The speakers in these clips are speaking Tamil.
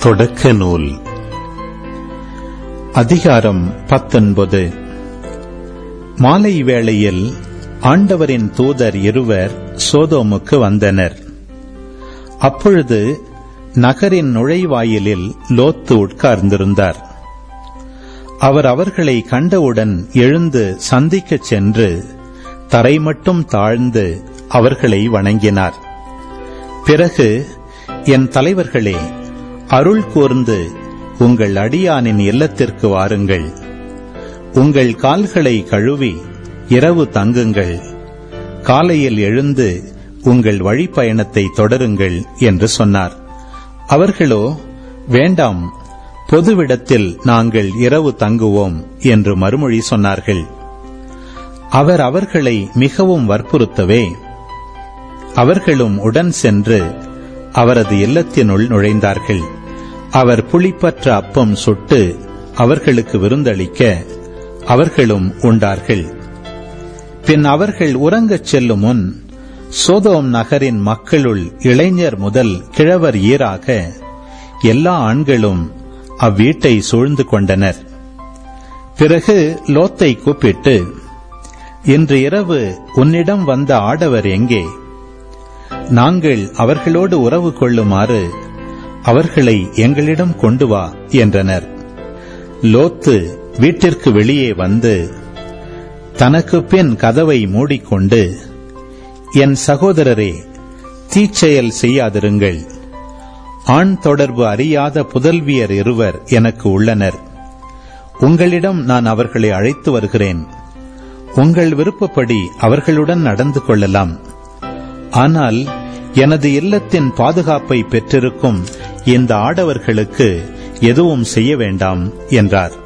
தொடக்க நூல் அதிகாரம் பத்தொன்பது மாலை வேளையில் ஆண்டவரின் தூதர் இருவர் சோதோமுக்கு வந்தனர் அப்பொழுது நகரின் நுழைவாயிலில் லோத்து உட்கார்ந்திருந்தார் அவர் அவர்களை கண்டவுடன் எழுந்து சந்திக்கச் சென்று தரை மட்டும் தாழ்ந்து அவர்களை வணங்கினார் பிறகு என் தலைவர்களே அருள் கூர்ந்து உங்கள் அடியானின் இல்லத்திற்கு வாருங்கள் உங்கள் கால்களை கழுவி இரவு தங்குங்கள் காலையில் எழுந்து உங்கள் வழிப்பயணத்தை தொடருங்கள் என்று சொன்னார் அவர்களோ வேண்டாம் பொதுவிடத்தில் நாங்கள் இரவு தங்குவோம் என்று மறுமொழி சொன்னார்கள் அவர் அவர்களை மிகவும் வற்புறுத்தவே அவர்களும் உடன் சென்று அவரது இல்லத்தினுள் நுழைந்தார்கள் அவர் புளிப்பற்ற அப்பம் சுட்டு அவர்களுக்கு விருந்தளிக்க அவர்களும் உண்டார்கள் பின் அவர்கள் உறங்கச் செல்லும் முன் சோதோம் நகரின் மக்களுள் இளைஞர் முதல் கிழவர் ஈராக எல்லா ஆண்களும் அவ்வீட்டை சூழ்ந்து கொண்டனர் பிறகு லோத்தை கூப்பிட்டு இன்று இரவு உன்னிடம் வந்த ஆடவர் எங்கே நாங்கள் அவர்களோடு உறவு கொள்ளுமாறு அவர்களை எங்களிடம் கொண்டு வா என்றனர் லோத்து வீட்டிற்கு வெளியே வந்து தனக்கு பின் கதவை மூடிக்கொண்டு என் சகோதரரே தீச்செயல் செய்யாதிருங்கள் ஆண் தொடர்பு அறியாத புதல்வியர் இருவர் எனக்கு உள்ளனர் உங்களிடம் நான் அவர்களை அழைத்து வருகிறேன் உங்கள் விருப்பப்படி அவர்களுடன் நடந்து கொள்ளலாம் ஆனால் எனது இல்லத்தின் பாதுகாப்பை பெற்றிருக்கும் இந்த ஆடவர்களுக்கு எதுவும் செய்ய வேண்டாம் என்றார்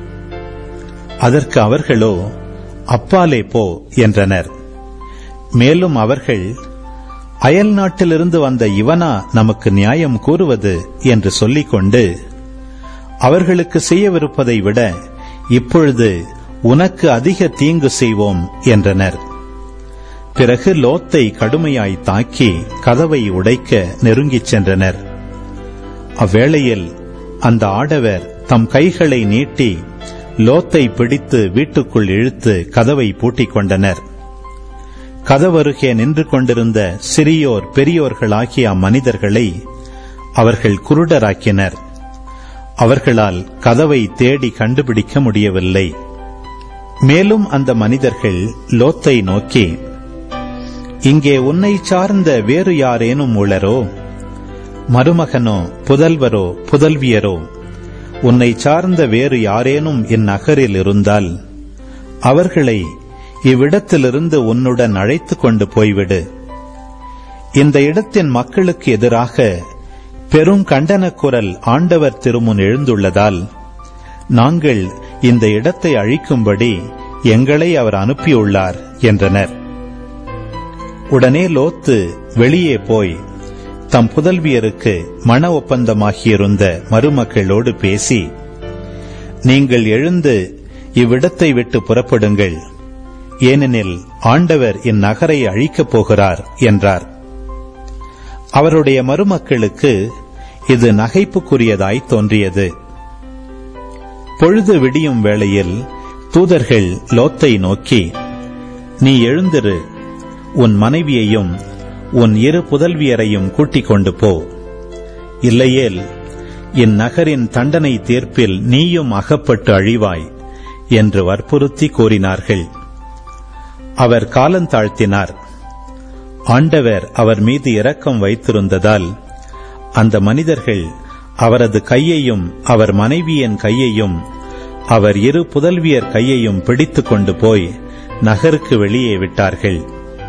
அதற்கு அவர்களோ அப்பாலே போ என்றனர் மேலும் அவர்கள் அயல் நாட்டிலிருந்து வந்த இவனா நமக்கு நியாயம் கூறுவது என்று சொல்லிக்கொண்டு அவர்களுக்கு செய்யவிருப்பதை விட இப்பொழுது உனக்கு அதிக தீங்கு செய்வோம் என்றனர் பிறகு லோத்தை கடுமையாய் தாக்கி கதவை உடைக்க நெருங்கிச் சென்றனர் அவ்வேளையில் அந்த ஆடவர் தம் கைகளை நீட்டி லோத்தை பிடித்து வீட்டுக்குள் இழுத்து கதவை பூட்டிக் கொண்டனர் கதவருகே நின்று கொண்டிருந்த சிறியோர் பெரியோர்களாகிய அம்மனிதர்களை அவர்கள் குருடராக்கினர் அவர்களால் கதவை தேடி கண்டுபிடிக்க முடியவில்லை மேலும் அந்த மனிதர்கள் லோத்தை நோக்கி இங்கே உன்னை சார்ந்த வேறு யாரேனும் உள்ளரோ மருமகனோ புதல்வரோ புதல்வியரோ உன்னை சார்ந்த வேறு யாரேனும் இந்நகரில் இருந்தால் அவர்களை இவ்விடத்திலிருந்து உன்னுடன் அழைத்துக் கொண்டு போய்விடு இந்த இடத்தின் மக்களுக்கு எதிராக பெரும் கண்டன குரல் ஆண்டவர் திருமுன் எழுந்துள்ளதால் நாங்கள் இந்த இடத்தை அழிக்கும்படி எங்களை அவர் அனுப்பியுள்ளார் என்றனர் உடனே லோத்து வெளியே போய் தம் புதல்வியருக்கு மன ஒப்பந்தமாகியிருந்த மருமக்களோடு பேசி நீங்கள் எழுந்து இவ்விடத்தை விட்டு புறப்படுங்கள் ஏனெனில் ஆண்டவர் இந்நகரை அழிக்கப் போகிறார் என்றார் அவருடைய மருமக்களுக்கு இது நகைப்புக்குரியதாய் தோன்றியது பொழுது விடியும் வேளையில் தூதர்கள் லோத்தை நோக்கி நீ எழுந்திரு உன் மனைவியையும் உன் இரு புதல்வியரையும் கூட்டிக் கொண்டு போ இல்லையேல் இந்நகரின் தண்டனை தீர்ப்பில் நீயும் அகப்பட்டு அழிவாய் என்று வற்புறுத்தி கூறினார்கள் அவர் காலந்தாழ்த்தினார் ஆண்டவர் அவர் மீது இரக்கம் வைத்திருந்ததால் அந்த மனிதர்கள் அவரது கையையும் அவர் மனைவியின் கையையும் அவர் இரு புதல்வியர் கையையும் பிடித்துக் கொண்டு போய் நகருக்கு வெளியே விட்டார்கள்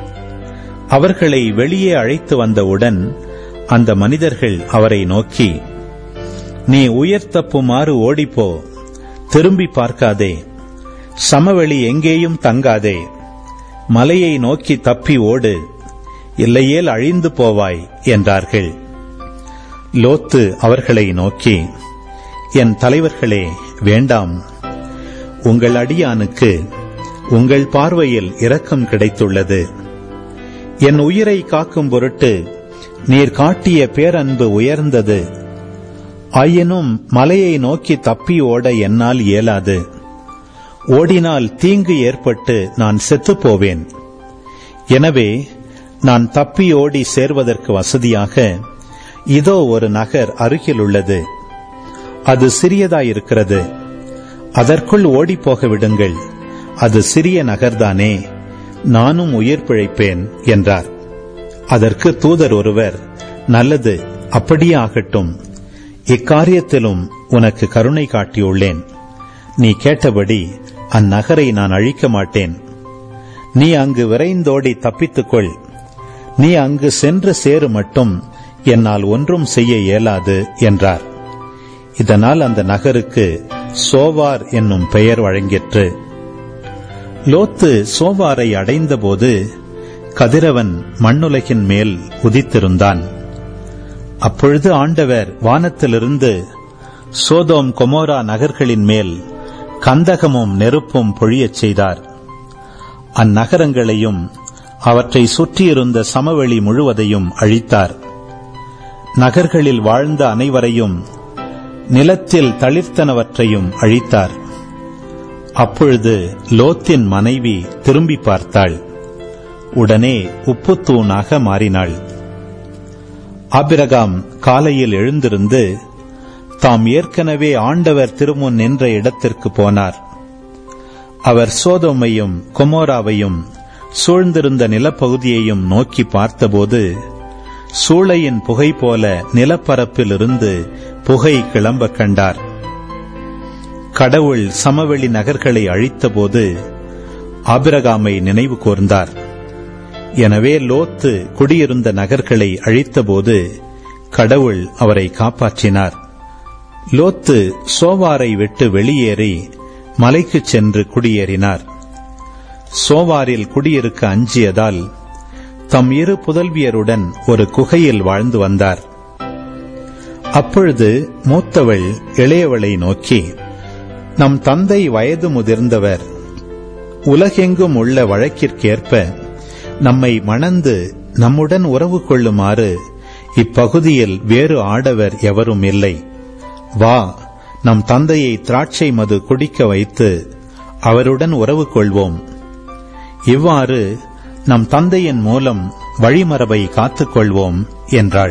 அவர்களை வெளியே அழைத்து வந்தவுடன் அந்த மனிதர்கள் அவரை நோக்கி நீ உயர் தப்புமாறு ஓடிப்போ திரும்பி பார்க்காதே சமவெளி எங்கேயும் தங்காதே மலையை நோக்கி தப்பி ஓடு இல்லையேல் அழிந்து போவாய் என்றார்கள் லோத்து அவர்களை நோக்கி என் தலைவர்களே வேண்டாம் உங்கள் அடியானுக்கு உங்கள் பார்வையில் இரக்கம் கிடைத்துள்ளது என் உயிரை காக்கும் பொருட்டு நீர் காட்டிய பேரன்பு உயர்ந்தது ஆயினும் மலையை நோக்கி தப்பி ஓட என்னால் இயலாது ஓடினால் தீங்கு ஏற்பட்டு நான் செத்துப் போவேன் எனவே நான் தப்பி ஓடி சேர்வதற்கு வசதியாக இதோ ஒரு நகர் அருகில் உள்ளது அது சிறியதாயிருக்கிறது அதற்குள் ஓடிப்போக விடுங்கள் அது சிறிய நகர்தானே நானும் உயிர் பிழைப்பேன் என்றார் அதற்கு தூதர் ஒருவர் நல்லது அப்படியே ஆகட்டும் இக்காரியத்திலும் உனக்கு கருணை காட்டியுள்ளேன் நீ கேட்டபடி அந்நகரை நான் அழிக்க மாட்டேன் நீ அங்கு விரைந்தோடி தப்பித்துக்கொள் நீ அங்கு சென்று சேரு மட்டும் என்னால் ஒன்றும் செய்ய இயலாது என்றார் இதனால் அந்த நகருக்கு சோவார் என்னும் பெயர் வழங்கிற்று லோத்து சோவாரை அடைந்தபோது கதிரவன் மண்ணுலகின் மேல் உதித்திருந்தான் அப்பொழுது ஆண்டவர் வானத்திலிருந்து சோதோம் கொமோரா நகர்களின் மேல் கந்தகமும் நெருப்பும் பொழியச் செய்தார் அந்நகரங்களையும் அவற்றை சுற்றியிருந்த சமவெளி முழுவதையும் அழித்தார் நகர்களில் வாழ்ந்த அனைவரையும் நிலத்தில் தளிர்த்தனவற்றையும் அழித்தார் அப்பொழுது லோத்தின் மனைவி திரும்பி பார்த்தாள் உடனே உப்புத்தூணாக மாறினாள் ஆபிரகாம் காலையில் எழுந்திருந்து தாம் ஏற்கனவே ஆண்டவர் திருமுன் நின்ற இடத்திற்கு போனார் அவர் சோதோமையும் கொமோராவையும் சூழ்ந்திருந்த நிலப்பகுதியையும் நோக்கி பார்த்தபோது சூளையின் புகை போல நிலப்பரப்பிலிருந்து புகை கிளம்ப கண்டார் கடவுள் சமவெளி நகர்களை அழித்தபோது ஆபிரகாமை நினைவு கூர்ந்தார் எனவே லோத்து குடியிருந்த நகர்களை அழித்தபோது கடவுள் அவரை காப்பாற்றினார் லோத்து சோவாரை விட்டு வெளியேறி மலைக்குச் சென்று குடியேறினார் சோவாரில் குடியிருக்க அஞ்சியதால் தம் இரு புதல்வியருடன் ஒரு குகையில் வாழ்ந்து வந்தார் அப்பொழுது மூத்தவள் இளையவளை நோக்கி நம் தந்தை வயது முதிர்ந்தவர் உலகெங்கும் உள்ள வழக்கிற்கேற்ப நம்மை மணந்து நம்முடன் உறவு கொள்ளுமாறு இப்பகுதியில் வேறு ஆடவர் எவரும் இல்லை வா நம் தந்தையை திராட்சை மது குடிக்க வைத்து அவருடன் உறவு கொள்வோம் இவ்வாறு நம் தந்தையின் மூலம் வழிமரபை காத்துக்கொள்வோம் என்றாள்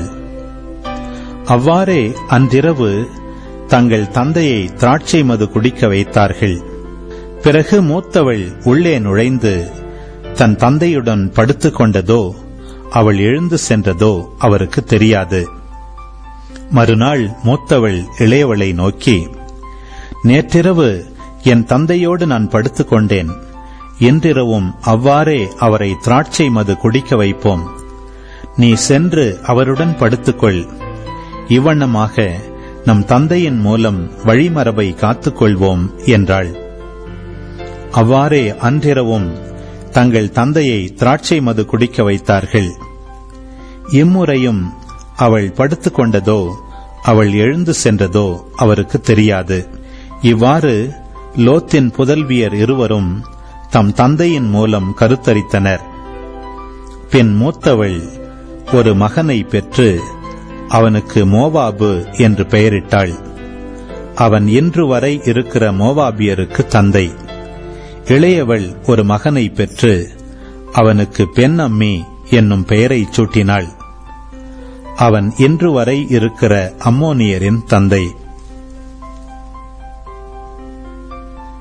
அவ்வாறே அன்றிரவு தங்கள் தந்தையை திராட்சை மது குடிக்க வைத்தார்கள் பிறகு மூத்தவள் உள்ளே நுழைந்து தன் தந்தையுடன் படுத்துக் கொண்டதோ அவள் எழுந்து சென்றதோ அவருக்கு தெரியாது மறுநாள் மூத்தவள் இளையவளை நோக்கி நேற்றிரவு என் தந்தையோடு நான் படுத்துக் கொண்டேன் இன்றிரவும் அவ்வாறே அவரை திராட்சை மது குடிக்க வைப்போம் நீ சென்று அவருடன் படுத்துக்கொள் இவ்வண்ணமாக நம் தந்தையின் மூலம் வழிமரபை காத்துக்கொள்வோம் என்றாள் அவ்வாறே அன்றிரவும் தங்கள் தந்தையை திராட்சை மது குடிக்க வைத்தார்கள் இம்முறையும் அவள் படுத்துக் கொண்டதோ அவள் எழுந்து சென்றதோ அவருக்கு தெரியாது இவ்வாறு லோத்தின் புதல்வியர் இருவரும் தம் தந்தையின் மூலம் கருத்தரித்தனர் பின் மூத்தவள் ஒரு மகனை பெற்று அவனுக்கு மோவாபு என்று பெயரிட்டாள் அவன் இன்று வரை இருக்கிற மோவாபியருக்கு தந்தை இளையவள் ஒரு மகனை பெற்று அவனுக்கு பெண் அம்மி என்னும் பெயரைச் சூட்டினாள் அவன் இன்று வரை இருக்கிற அம்மோனியரின் தந்தை